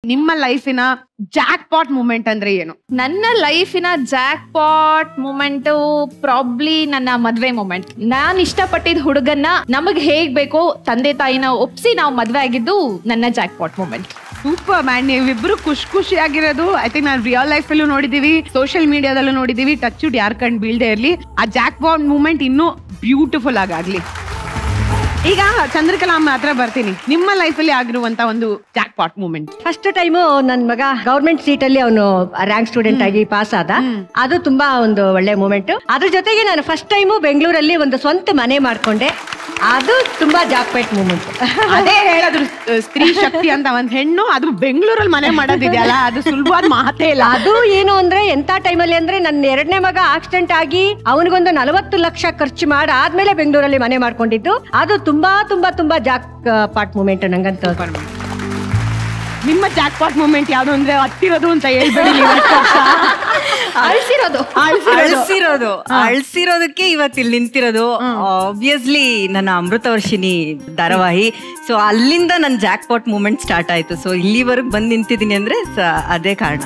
ನಿಮ್ಮ ಲೈಫಿನ jackpot moment ಅಂದ್ರೆ ಏನು ನನ್ನ ಲೈಫಿನ ಜಾಕ್ ಪಾಟ್ ಮೂಮೆಂಟ್ ಪ್ರಾಬ್ಲಿ ನನ್ನ ಮದ್ವೆ ಮೂಮೆಂಟ್ ನಾನ್ ಇಷ್ಟಪಟ್ಟಿದ್ ಹುಡುಗನ್ನ ನಮಗ್ ಹೇಗ್ ಬೇಕೋ ತಂದೆ ತಾಯಿನ ಒಪ್ಸಿ ನಾವು ಮದ್ವೆ ಆಗಿದ್ದು ನನ್ನ jackpot moment super man ನೀವಿಬ್ರು ಖುಷಿ ಖುಷಿಯಾಗಿರೋದು ಐ ಥಿಂಕ್ ನಾನು ರಿಯಲ್ ಲೈಫ್ ಅಲ್ಲೂ ನೋಡಿದೀವಿ ಸೋಷಿಯಲ್ ಮೀಡಿಯಾದಲ್ಲೂ ನೋಡಿದೀವಿ ಟಚ್ ಯಾರ್ ಕಂಡು ಬೀಳ್ದೆ ಇರ್ಲಿ ಆ ಜಾಕ್ ಪಾಟ್ ಮೂಮೆಂಟ್ ಇನ್ನೂ ಬ್ಯೂಟಿಫುಲ್ ಆಗಾಗ್ಲಿ ಈಗ ಚಂದ್ರಕಲಾ ಅಮ್ಮ ಹತ್ರ ಬರ್ತೀನಿ ನಿಮ್ಮ ಲೈಫಲ್ಲಿ ಆಗಿರುವಂತ ಒಂದು jackpot moment first time ನನ್ ಮಗ ಗೌರ್ಮೆಂಟ್ ಸೀಟ್ ಅಲ್ಲಿ ಅವನು ರ್ಯಾಂಕ್ ಸ್ಟೂಡೆಂಟ್ ಆಗಿ ಪಾಸ್ ಆದ ಅದು ತುಂಬಾ ಒಂದು ಒಳ್ಳೆ ಮೂಮೆಂಟ್ ಅದ್ರ ಜೊತೆಗೆ ನಾನು ಫಸ್ಟ್ ಟೈಮು ಬೆಂಗಳೂರಲ್ಲಿ ಒಂದು ಸ್ವಂತ ಮನೆ ಮಾಡ್ಕೊಂಡೆ ಅದು ತುಂಬಾ ಜಾಕ್ಪೇಟ್ ಮೂಮೆಂಟ್ ಅದೇ ಹೇಳಿದ್ರು ಸ್- ಸ್ತ್ರೀ ಶಕ್ತಿ ಅಂತ ಒಂದ್ ಹೆಣ್ಣು ಅದು ಬೆಂಗಳೂರಲ್ಲಿ ಮನೆ ಮಾಡೋದಿದೆಯಲ್ಲ ಅದು ಸುಲಭವಾದ ಮಾತೇ ಇಲ್ಲ ಅದು ಏನು ಅಂದ್ರೆ ಎಂತ ಟೈಮಲ್ಲಿ ಅಂದ್ರೆ ನನ್ನ ಎರಡನೇ ಮಗ ಆಕ್ಸಿಡೆಂಟ್ ಆಗಿ ಅವನಿಗೊಂದು ನಲವತ್ತು ಲಕ್ಷ ಖರ್ಚು ಮಾಡಿ ಆದ್ಮೇಲೆ ಬೆಂಗಳೂರಲ್ಲಿ ಮನೆ ಮಾಡ್ಕೊಂಡಿದ್ದು ಅದು ತುಂಬಾ ತುಂಬಾ ತುಂಬಾ ಜಾಕ್ ಪಾಟ್ ಮೂಮೆಂಟ್ ನಂಗಂತ ನಿಮ್ಮ ಜಾಕ್ ಪಾಟ್ ಮೂಮೆಂಟ್ ಯಾವ್ದು ಅಂದ್ರೆ ಹತ್ತಿರೋದು ಅಂತ ಹೇಳ್ಬೇಡಿ ನೀವು ಅಷ್ಟು ವರ್ಷ. ಅಳ್ಸಿರೋದು ಅಳ್ಸಿರೋದು ಅಳ್ಸಿರೋದಕ್ಕೆ ಇವತ್ತು ಇಲ್ಲಿ ನಿಂತಿರೋದು ಆಬ್ವಿಯಸ್ಲಿ ನನ್ನ ಅಮೃತವರ್ಷಿಣಿ ಧಾರಾವಾಹಿ ಸೊ ಅಲ್ಲಿಂದ ನನ್ನ ಜಾಕ್ ಪಾಟ್ ಮೂಮೆಂಟ್ ಸ್ಟಾರ್ಟ್ ಆಯ್ತು ಸೊ ಇಲ್ಲಿವರೆಗೆ ಬಂದು ನಿಂತಿದ್ದೀನಿ ಅಂದ್ರೆ ಸ- ಅದೇ ಕಾರಣ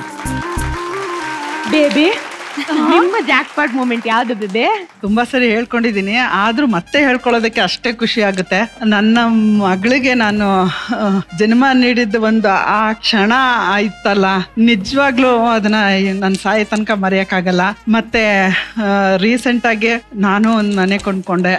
ಬೇಬಿ ನಿಮ್ಮ ಜಾಕ್ ಪಾಟ್ ಮೂಮೆಂಟ್ ಯಾವ್ದಿದೆ ತುಂಬಾ ಸರಿ ಹೇಳ್ಕೊಂಡಿದ್ದೀನಿ ಆದ್ರೂ ಮತ್ತೆ ಹೇಳ್ಕೊಳ್ಳೋದಕ್ಕೆ ಅಷ್ಟೇ ಖುಷಿ ಆಗುತ್ತೆ ನನ್ನ ಮಗಳಿಗೆ ನಾನು ಆ, ಜನ್ಮ ನೀಡಿದ ಒಂದು ಆ ಕ್ಷಣ ಆಯ್ತಲ್ಲ ನಿಜವಾಗ್ಲೂ ಅದನ್ನ ನನ್ನ ಸಾಯಿ ತನಕ ಮರೆಯಕ್ಕಾಗಲ್ಲ ಮತ್ತೆ ರೀಸೆಂಟ್ ಆಗಿ ನಾನು ಒಂದು ಮನೆ ಕೊಂಡ್ಕೊಂಡೆ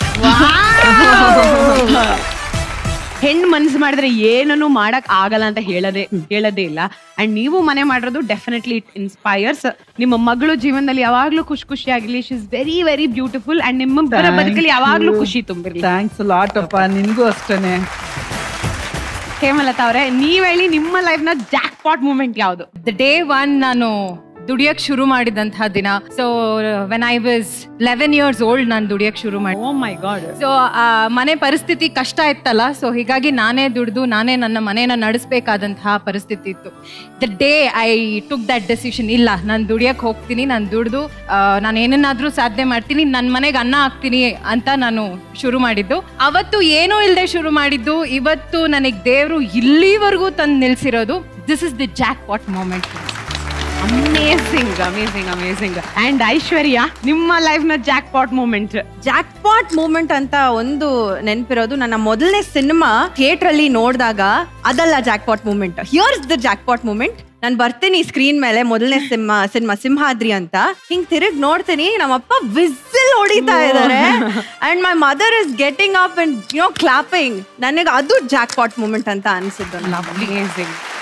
ಹೆಣ್ಣು ಮನ್ಸು ಮಾಡಿದ್ರೆ ಏನನ್ನು ಮಾಡಕ್ ಆಗಲ್ಲ ಅಂತ ಹೇಳೋದೇ ಹೇಳೋದೇ ಇಲ್ಲ ಅಂಡ್ ನೀವು ಮನೆ ಮಾಡಿರೋದು ಡೆಫಿನೆಟ್ಲಿ ಇಟ್ ಇನ್ಸ್ಪೈರ್ಸ್ ನಿಮ್ಮ ಮಗಳು ಜೀವನದಲ್ಲಿ ಯಾವಾಗ್ಲೂ ಖುಷಿ ಖುಷಿ ಆಗಿರ್ಲಿ she is very very beautiful and ನಿಮ್ಮ ಬದುಕಲ್ಲಿ ಯಾವಾಗ್ಲೂ ಖುಷಿ ತುಂಬಿರ್ಲಿ ಥ್ಯಾಂಕ್ಸ್ ಲಾಟ್ ಅಪ್ಪ ನಿನ್ಗೂ ಅಷ್ಟೇನೆ ಹೇಮಲತಾ ಅವರೇ ನೀವ್ ಹೇಳಿ ನಿಮ್ಮ ಲೈಫ್ ನ ಜಾಕ್ ಪಾಟ್ ಮೂಮೆಂಟ್ ಯಾವ್ದು ದ ಡೇ ಒನ್ ನಾನು ದುಡಿಯಕ್ ಶುರು ಮಾಡಿದಂತಹ ದಿನ so when I was eleven years old ನಾನು ದುಡಿಯಕ್ ಶುರು ಮಾಡಿ ಓ ಮೈ ಗಾಡ್ ಸೊ ಮನೆ ಪರಿಸ್ಥಿತಿ ಕಷ್ಟ ಇತ್ತಲ್ಲ ಸೊ ಹೀಗಾಗಿ ನಾನೇ ದುಡ್ದು ನಾನೇ ನನ್ನ ಮನೇನ ನಡೆಸಬೇಕಾದಂತಹ ಪರಿಸ್ಥಿತಿ ಇತ್ತು the day I took that decision ಇಲ್ಲ ನಾನು ದುಡಿಯಕ್ ಹೋಗ್ತೀನಿ ನಾನು ದುಡ್ದು ನಾನು ಏನನ್ನಾದ್ರೂ ಸಾಧನೆ ಮಾಡ್ತೀನಿ ನನ್ನ ಮನೆಗೆ ಅನ್ನ ಹಾಕ್ತೀನಿ ಅಂತ ನಾನು ಶುರು ಮಾಡಿದ್ದು ಅವತ್ತು ಏನೂ ಇಲ್ಲದೆ ಶುರು ಮಾಡಿದ್ದು ಇವತ್ತು ನನಗೆ ದೇವರು ಇಲ್ಲಿವರೆಗೂ ತಂದು ನಿಲ್ಸಿರೋದು this is the jackpot moment amazing amazing amazing and Aishwarya ನಿಮ್ಮ ಲೈಫ್ ನ jackpot moment jackpot moment ಅಂತ ಒಂದು ನೆನಪಿರೋದು ನನ್ನ ಮೊದಲನೇ ಸಿನಿಮಾ ಥಿಯೇಟರ್ ಅಲ್ಲಿ ನೋಡಿದಾಗ ಅದಲ್ಲ jackpot moment here's the jackpot moment ನಾನು ಬರ್ತೀನಿ ಸ್ಕ್ರೀನ್ ಮೇಲೆ ಮೊದಲನೇ ಸಿನಿಮಾ ಸಿನಿಮಾ ಸಿಂಹಾದ್ರಿ ಅಂತ ಹಿಂಗ್ ತಿರುಗ್ ನೋಡ್ತೀನಿ ನಮ್ಮಪ್ಪ ವಿಸಿಲ್ ಹೊಡಿತಾ ಇದ್ದಾರೆ and my mother is getting up and you know clapping ನನಗೆ ಅದು ಜಾಕ್ ಪಾಟ್ ಮೂಮೆಂಟ್ ಅಂತ ಅನ್ಸಿದ್ದು ಅಮೇಸಿಂಗ್